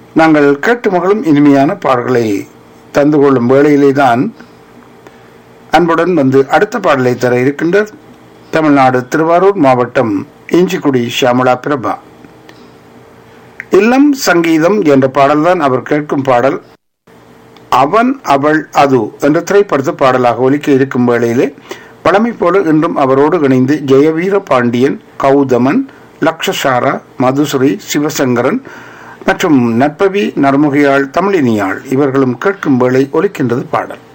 நாங்கள் கேட்டு மகளும் இனிமையான பாடல்களை தந்து கொள்ளும் வேளையிலே தான் அன்புடன் வந்து அடுத்த பாடலை தர இருக்கின்ற தமிழ்நாடு திருவாரூர் மாவட்டம் இஞ்சிக்குடி ஷியாமலா பிரபா இல்லம் சங்கீதம் என்ற பாடல்தான் அவர் கேட்கும் பாடல் அவன் அவள் அது என்ற திரைப்படத்து பாடலாக ஒலிக்க இருக்கும் வேளையிலே பழமை போல இன்றும் அவரோடு இணைந்து ஜெயவீர பாண்டியன் கௌதமன் லக்ஷசாரா மதுஸ்ரீ சிவசங்கரன் மற்றும் நட்பவி நர்முகையாள் தமிழினியாள் இவர்களும் கேட்கும் வேளை ஒலிக்கின்றது பாடல்